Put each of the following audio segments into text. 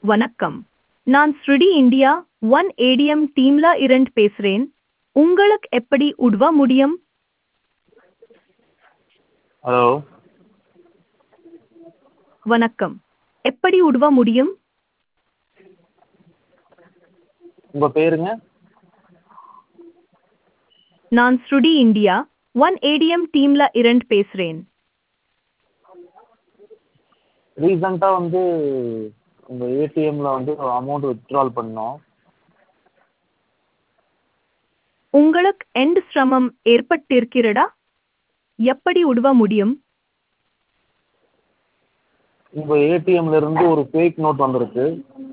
வணக்கம் நான் ஸ்ருடி இந்தியா ஒன் ஏடிஎம் டீம்ல இருந்து பேசுறேன் உங்களுக்கு எப்படி உதவ முடியும் ஹலோ வணக்கம் எப்படி உதவ முடியும் உங்கள் பேருங்க நான் ஸ்ருடி இந்தியா ஒன் ஏடிஎம் டீம்ல இருந்து பேசுறேன் ரீசெண்டாக வந்து உங்கள் ஏடிஎம்மில் வந்து அமௌண்ட் வித்ட்ரால் பண்ணோம் உங்களுக்கு எந்த சிரமம் ஏற்பட்டிருக்கிறதா எப்படி உதவ முடியும் உங்கள் ஏடிஎம்ல இருந்து ஒரு ஃபேக் நோட் வந்திருக்கு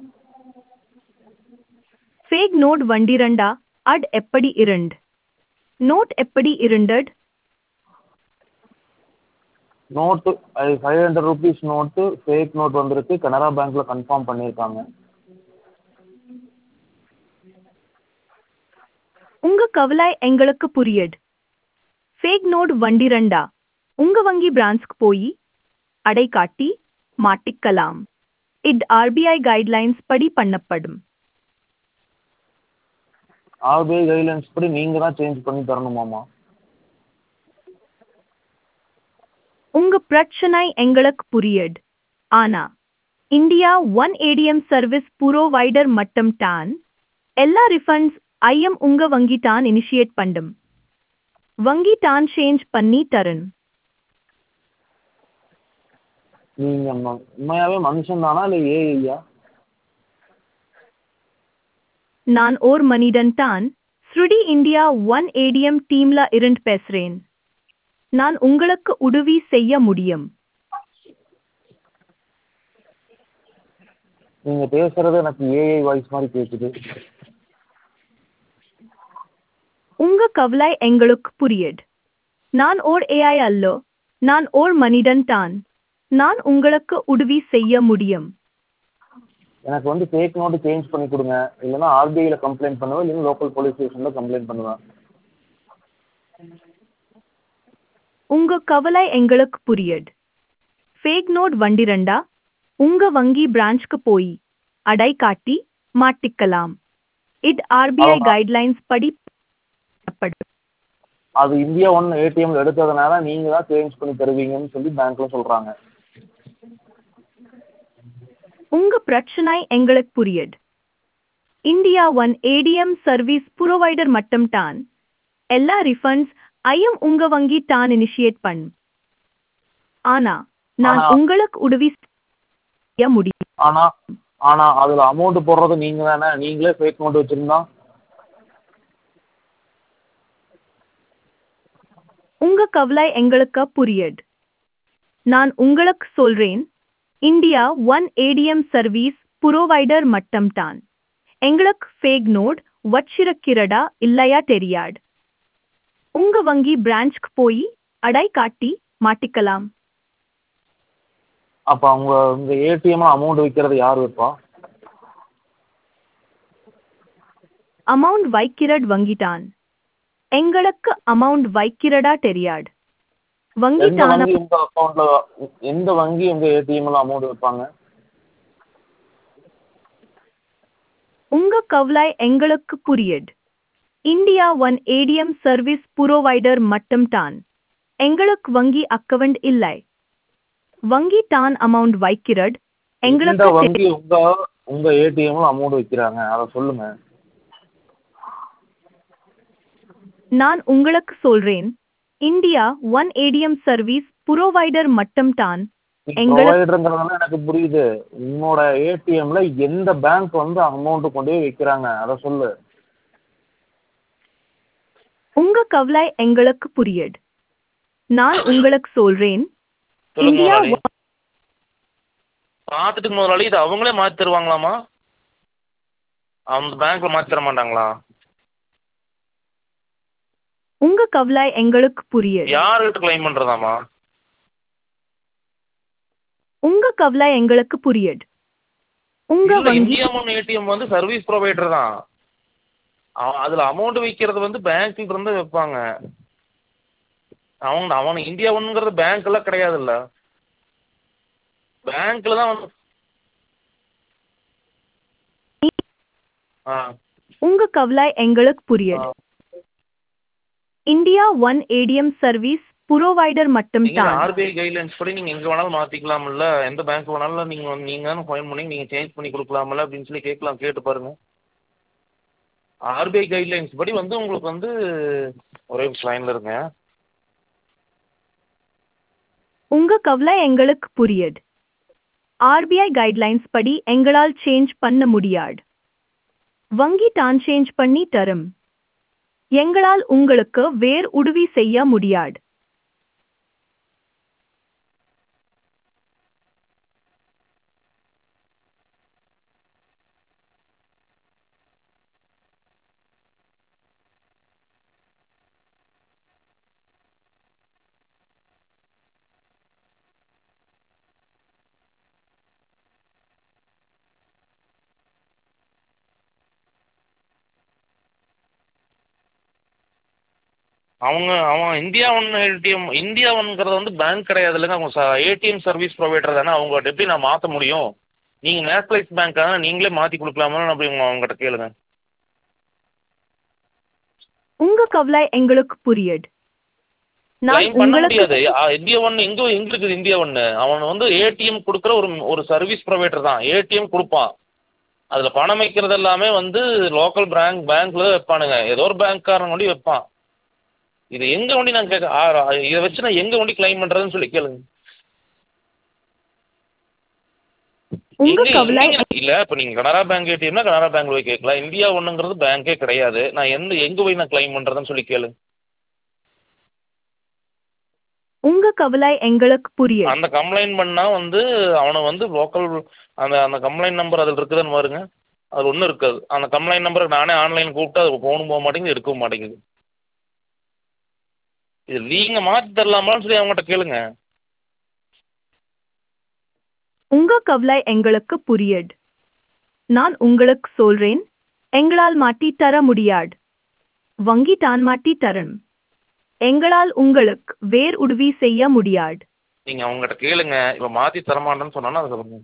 ஃபேக் நோட் வண்டிரண்டா அட் எப்படி இருண்ட் நோட் எப்படி இருண்டட் நோட்டு அது five hundred rupees note fake note வந்திருக்கு கனரா பேங்க்கில் கன்ஃபார்ம் பண்ணியிருக்காங்க உங்க கவலை எங்களுக்கு புரியுது ஃபேக் நோட் வண்டிரண்டா உங்க வங்கி பிரான்ச்க்கு போய் அடை காட்டி மாட்டிக்கலாம் இது ஆர்பிஐ கைட்லைன்ஸ் படி பண்ணப்படும் ஆர்பிஐ கைட்லைன்ஸ் படி நீங்கள் தான் சேஞ்ச் பண்ணி தரணுமாம்மா உங்க பிரச்சனை எங்களுக்கு புரியுது ஆனா India one ATM service provider மட்டும் தான் எல்லா ரிஃபண்ட்ஸ் ஐயம் உங்க வங்கி தான் இனிஷியேட் பண்ணும் வங்கி தான் சேஞ்ச் பண்ணி தரணும் நீங்கள் உண்மையாகவே மனுஷன் தானா இல்லை ஏஐயா நான் ஓர் மனிதன் தான் ஸ்ருடி இந்தியா ஒன் ஏடிஎம் டீம்ல இருந்து பேசுறேன் நான் உங்களுக்கு உதவி செய்ய முடியும் நீங்கள் பேசுகிறது எனக்கு ஏஐ வாய்ஸ் மாதிரி கேட்குது உங்க கவலை எங்களுக்கு புரியுது நான் ஓர் ஏஐ அல்ல நான் ஓர் மனிதன் தான் நான் உங்களுக்கு உதவி செய்ய முடியும் எனக்கு வந்து ஃபேக் நோட்டு சேஞ்ச் பண்ணி கொடுங்க இல்லைன்னா ஆர்பிஐயில் கம்ப்ளைண்ட் பண்ணுவேன் இல்லைன்னா லோக்கல் போலீஸ் ஸ்டேஷனில் கம்ப்ளைண்ட் பண்ணுவேன் உங்க கவலை எங்களுக்கு புரியுது ஃபேக் நோட் வண்டிரண்டா உங்க வங்கி பிரான்ச்க்கு போய் அடை காட்டி மாட்டிக்கலாம் இது ஆர்பிஐ ஆமா. கைட்லைன்ஸ் படி பண்ணப்படும். அது இந்தியா ஒன் ஏடிஎம்ல எடுத்ததுனால நீங்கள் தான் சேஞ்ச் பண்ணி தருவீங்கன்னு சொல்லி பேங்க்கில் சொல்கிறாங்க உங்க பிரச்சனை எங்களுக்கு புரியுது India one ATM service provider மட்டும் தான் எல்லா ரிஃபண்ட்ஸ் ஐயம் உங்க வங்கி தான் இனிஷியேட் பண்ணும் ஆனா நான் ஆனா- உங்களுக்கு உதவி செய்ய முடியும் ஆனால் ஆனால் அதில் அமௌண்ட் போடுறது நீங்கள் தானே நீங்களே ஃபேக் நோட்டு வச்சுருந்தா உங்க கவலை எங்களுக்கு புரியுது நான் உங்களுக்கு சொல்றேன் India one ATM service provider மட்டும் தான் எங்களுக்கு ஃபேக் நோட் வச்சிருக்கிறதா இல்லையா தெரியாது உங்க வங்கி பிரான்ச்க்கு போய் அடை காட்டி மாட்டிக்கலாம் அப்போ அவங்க உங்கள் ஏடிஎம்மில் அமௌண்ட் வைக்கிறது யார் வைப்பா அமௌண்ட் வைக்கிறது வங்கி தான் எங்களுக்கு அமௌண்ட் வைக்கிறதா தெரியாது வங்கி எந்த தான வங்கி உங்கள் அக்கௌண்ட்டில் எந்த வங்கி உங்கள் ஏடிஎம்மில் அமௌண்ட் வைப்பாங்க உங்க கவலை எங்களுக்கு புரியுது India one ATM service provider மட்டும் தான் எங்களுக்கு வங்கி அக்கவுண்ட் இல்லை வங்கி தான் அமௌண்ட் வைக்கிறது எந்த எங்களுக்கு தெ- வங்கி உங்கள் உங்கள் ஏடிஎம்மில் அமௌண்ட் வைக்கிறாங்க அதை சொல்லுங்கள் நான் உங்களுக்கு சொல்றேன் India one ATM service provider மட்டும் தான் எங்களுக்கு- ப்ரொவைடருங்கிறதுனால எனக்கு புரியுது உன்னோட ஏடிஎம்ல எந்த பேங்க் வந்து அமௌண்ட் கொண்டு போய் வைக்கிறாங்க அதை சொல்லு உங்க கவலை எங்களுக்கு புரியுது நான் உங்களுக்கு சொல்றேன் சொல்லுங்க இந்தியா முதலாளி பார்த்துட்டு முதலாளி இது அவங்களே மாற்றி தருவாங்களாமா அந்த பேங்க்கில் மாற்றி தர மாட்டாங்களா உங்க கவலை எங்களுக்கு புரியுது யார்கிட்ட கிளைம் பண்ணுறதாமா உங்க கவலை எங்களுக்கு புரியுது உங்க இல்லை வங்கி இந்தியா ஒன் ஏடிஎம் வந்து சர்வீஸ் ப்ரொவைடர் தான் அவன் அதில் அமௌண்ட் வைக்கிறது வந்து பேங்க்ல இருந்து வைப்பாங்க அவங்க அவன் இந்தியா ஒன்றுங்கிறது பேங்க்கெல்லாம் கிடையாதுல்ல பேங்க்கில் தான் வந்து ஆ உங்க கவலை எங்களுக்கு புரியுது India one ATM service provider மட்டும் நீங்கள் தான் ஆர்பிஐ கைட்லைன்ஸ் படி நீங்கள் எங்கே வேணாலும் மாற்றிக்கலாம்ல எந்த பேங்க் வேணாலும் நீங்கள் வந்து நீங்கள் தானே ஃபைன் பண்ணி நீங்கள் சேஞ்ச் பண்ணி கொடுக்கலாம்ல அப்படின்னு சொல்லி கேட்கலாம் கேட்டு பாருங்கள் ஆர்பிஐ கைட்லைன்ஸ் படி வந்து உங்களுக்கு வந்து ஒரே லைனில் இருங்க உங்க கவலை எங்களுக்கு புரியுது ஆர்பிஐ கைட்லைன்ஸ் படி எங்களால் சேஞ்ச் பண்ண முடியாது வங்கி தான் சேஞ்ச் பண்ணி தரும் எங்களால் உங்களுக்கு வேறு உதவி செய்ய முடியாது அவங்க அவன் இந்தியா ஒன் ஏடிஎம் இந்தியா ஒன்ங்கிறது வந்து பேங்க் கிடையாது இல்லைங்க அவங்க ஏடிஎம் சர்வீஸ் ப்ரொவைடர் தானே அவங்கள்ட்ட எப்படி நான் மாற்ற முடியும் நீங்கள் நேஷனலைஸ் பேங்க்காக நீங்களே மாற்றி கொடுக்கலாமான்னு அப்படி உங்க அவங்ககிட்ட கேளுங்க உங்க கவலை எங்களுக்கு புரியுது நான் கிளைம் பண்ண உங்களுக்கு முடியாது ஆ, இந்தியா ஒன்று எங்கே எங்கே இருக்குது இந்தியா ஒன்று அவன் வந்து ஏடிஎம் கொடுக்குற ஒரு ஒரு சர்வீஸ் ப்ரொவைடர் தான் ஏடிஎம் கொடுப்பான் அதில் பணம் வைக்கிறது எல்லாமே வந்து லோக்கல் பேங்க் பேங்க்கில் வைப்பானுங்க ஏதோ ஒரு பேங்க்காரன் கொண்டு வைப்பான் இது எங்கே வண்டி நான் கேட்க ஆ, ஆ, இதை வச்சு நான் எங்கே வண்டி கிளைம் பண்ணுறதுன்னு சொல்லி கேளுங்க உங்க எங்க- கவலை எங்க- இல்ல இப்ப நீங்க கனரா பேங்க் ஏடிஎம்னா கனரா பேங்க்ல போய் கேட்கலாம் இந்தியா ஒண்ணுங்கிறது பேங்கே கிடையாது நான் எந்த எங்க போய் நான் கிளைம் பண்றதுன்னு சொல்லி கேளு உங்க கவலை எங்களுக்கு புரியுது அந்த கம்ப்ளைண்ட் பண்ணா வந்து அவனை வந்து லோக்கல் அந்த அந்த கம்ப்ளைண்ட் நம்பர் அதில் இருக்குதுன்னு பாருங்க அது ஒன்றும் இருக்காது அந்த கம்ப்ளைண்ட் நம்பருக்கு நானே ஆன்லைன் கூப்பிட்டு அது ஃபோனும் போக மாட்டேங்குது எடுக்கவும் மாட்டேங்குது இது நீங்க மாற்றி தரலாமான்னு சொல்லி அவங்ககிட்ட கேளுங்க உங்க கவலை எங்களுக்கு புரியுது நான் உங்களுக்கு சொல்றேன் எங்களால் மாட்டி தர முடியாது வங்கி தான் மாட்டி தரும் எங்களால் உங்களுக்கு வேறு உதவி செய்ய முடியாது நீங்க அவங்ககிட்ட கேளுங்க இப்ப மாத்தி தரமாட்டேன்னு சொன்னா அதுக்கப்புறம்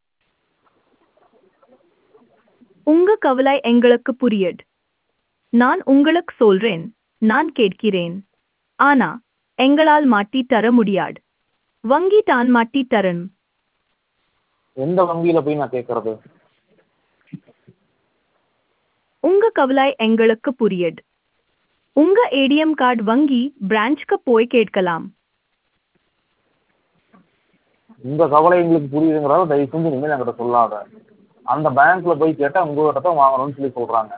உங்க கவலை எங்களுக்கு புரியுது நான் உங்களுக்கு சொல்றேன் நான் கேட்கிறேன் ஆனா எங்களால் மாட்டி தர முடியாது வங்கி தான் மாட்டி தரும் எந்த வங்கியில போய் நான் கேட்கறது உங்க கவலை எங்களுக்கு புரியுது உங்க ஏடிஎம் கார்டு வங்கி பிரான்ச்க்கு போய் கேட்கலாம் உங்க கவலை எங்களுக்கு புரியுதுங்கிறத தயவு செஞ்சு இனிமேல் என்கிட்ட சொல்லாத அந்த பேங்க்ல போய் கேட்டா உங்ககிட்ட தான் வாங்கணும்னு சொல்லி சொல்றாங்க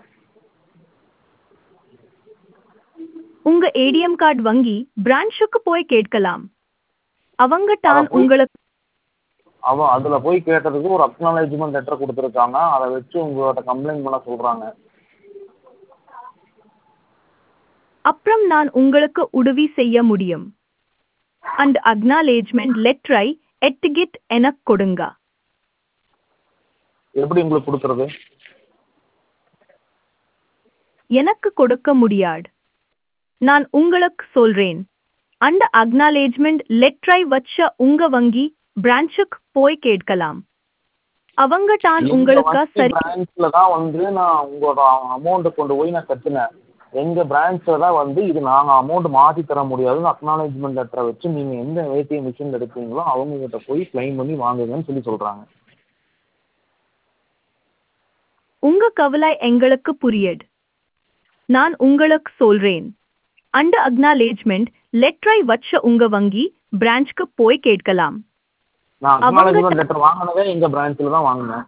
உங்க ஏடிஎம் கார்டு வங்கி பிரான்ச்சுக்கு போய் கேட்கலாம் அவங்க தான் அத போய்- உங்களுக்கு அவன் அதுல போய் கேட்டதுக்கு ஒரு அக்னாலேஜ்மெண்ட் லெட்டர் கொடுத்துருக்காங்க அதை வச்சு உங்ககிட்ட கம்ப்ளைண்ட் பண்ண சொல்றாங்க அப்புறம் நான் உங்களுக்கு உதவி செய்ய முடியும் அந்த அக்னாலேஜ்மெண்ட் லெட்டரை எட்டுகிட் எனக்கு கொடுங்க எப்படி உங்களுக்கு கொடுக்கறது எனக்கு கொடுக்க முடியாது நான் உங்களுக்கு சொல்றேன் அந்த அக்னாலேஜ்மெண்ட் லெட்டரை வச்ச உங்க வங்கி பிரான்ச்சுக்கு போய் கேட்கலாம் அவங்க தான் உங்களுக்கு சரி பிரான்ச்ல தான் வந்து நான் உங்களோட அமௌண்ட் கொண்டு போய் நான் கட்டினேன் எங்க பிரான்ச்ல தான் வந்து இது நாங்க அமௌண்ட் மாத்தி தர முடியாதுன்னு அக்னாலேஜ்மெண்ட் லெட்டரை வச்சு நீங்க எந்த ஏடிஎம் மிஷின்ல எடுக்கிறீங்களோ அவங்க கிட்ட போய் கிளைம் பண்ணி வாங்குங்கன்னு சொல்லி சொல்றாங்க உங்க கவலை எங்களுக்கு புரியுது நான் உங்களுக்கு சொல்றேன் அந்த அக்னாலேஜ்மெண்ட் லெட்டரை வச்ச உங்க வங்கி பிரான்ச்க்கு போய் கேட்கலாம் நான் அவங்க அக்னாலேஜ்மெண்ட் லெட்டர் வாங்கினதே எங்க பிரான்ச்ல தான் வாங்கினேன்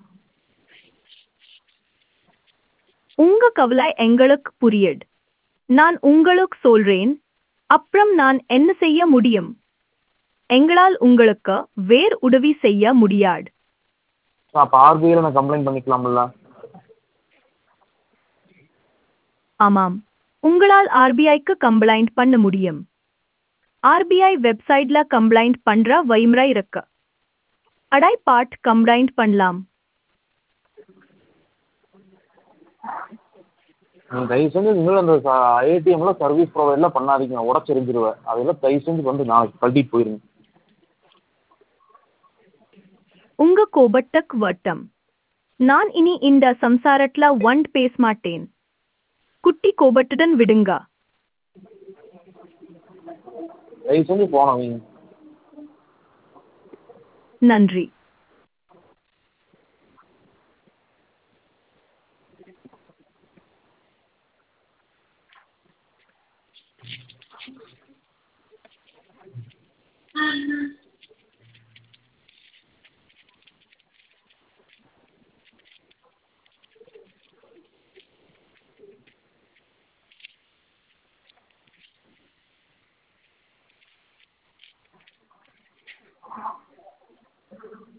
உங்க கவலை எங்களுக்கு புரியுது நான் உங்களுக்கு சொல்றேன் அப்புறம் நான் என்ன செய்ய முடியும் எங்களால் உங்களுக்கு வேறு உதவி செய்ய முடியாது அப்ப ஆர்பிஐல நான் கம்ப்ளைண்ட் பண்ணிக்கலாம்ல ஆமாம் உங்களால் ஆர்பிஐக்கு கம்ப்ளைண்ட் பண்ண முடியும் ஆர்பிஐ வெப்சைட்ல கம்ப்ளைண்ட் பண்ற வழிமுறை இருக்கு அடை பாட் கம்ப்ளைண்ட் பண்ணலாம் நீங்க தயவு செஞ்சு இனிமேல் அந்த ஏடிஎம்ல சர்வீஸ் ப்ரொவைடர்ல பண்ணாதீங்க உடச்செறிஞ்சிருவேன் அதெல்லாம் தயவு செஞ்சு வந்து நாளைக்கு கழட்டிட்டு போயிருங்க உங்க கோபட்டக் வட்டம் நான் இனி இந்த சம்சாரட்ல ஒண்ட் பேச மாட்டேன் குட்டி கோபத்துடன் விடுங்க தயவு செஞ்சு போனோம் நீங்கள் நன்றி